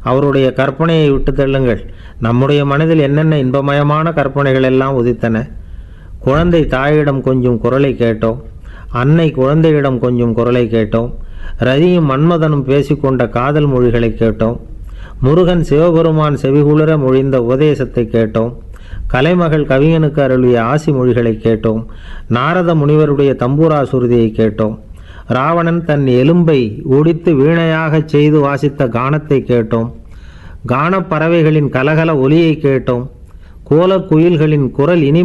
அவருடைய கற்பனையை விட்டு தள்ளுங்கள் நம்முடைய மனதில் என்னென்ன இன்பமயமான கற்பனைகள் எல்லாம் உதித்தன குழந்தை தாயிடம் கொஞ்சம் குரலை கேட்டோம் அன்னை குழந்தையிடம் கொஞ்சம் குரலை கேட்டோம் ரதியும் மன்மதனும் பேசிக்கொண்ட காதல் மொழிகளை கேட்டோம் முருகன் சிவபெருமான் செவிகுளிர மொழிந்த உபதேசத்தை கேட்டோம் கலைமகள் கவிஞனுக்கு அருளிய ஆசி மொழிகளை கேட்டோம் நாரத முனிவருடைய தம்பூரா சுருதியை கேட்டோம் ராவணன் தன் எலும்பை ஒடித்து வீணையாகச் செய்து வாசித்த கானத்தை கேட்டோம் கானப் பறவைகளின் கலகல ஒலியை கேட்டோம் கோலக்குயில்களின் குரல் இனி